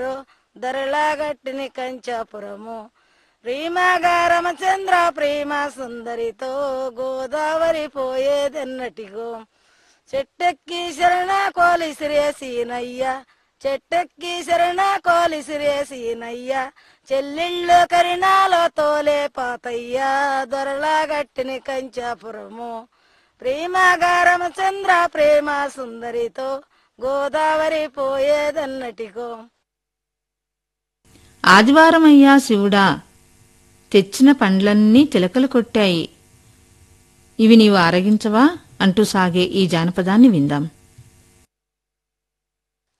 ధరలాగట్టిని కంచాపురము ప్రేమగా రామచంద్ర ప్రేమ సుందరితో గోదావరి పోయేదెన్నటిగో చెట్టెక్కి శరణ కోలిసిరేసినయ్య చెట్టెక్కి శరణ కోలిసిరేసినయ్య చెల్లిళ్ళు కరినాలో తోలే పాతయ్య దొరలాగట్టిని కంచాపురము ప్రేమగా రామచంద్ర ప్రేమ సుందరితో గోదావరి పోయేదన్నటిగో ఆదివారమయ్యా శివుడా తెచ్చిన పండ్లన్నీ చిలకలు కొట్టాయి ఇవి నీవు ఆరగించవా అంటూ సాగే ఈ జానపదాన్ని విందాం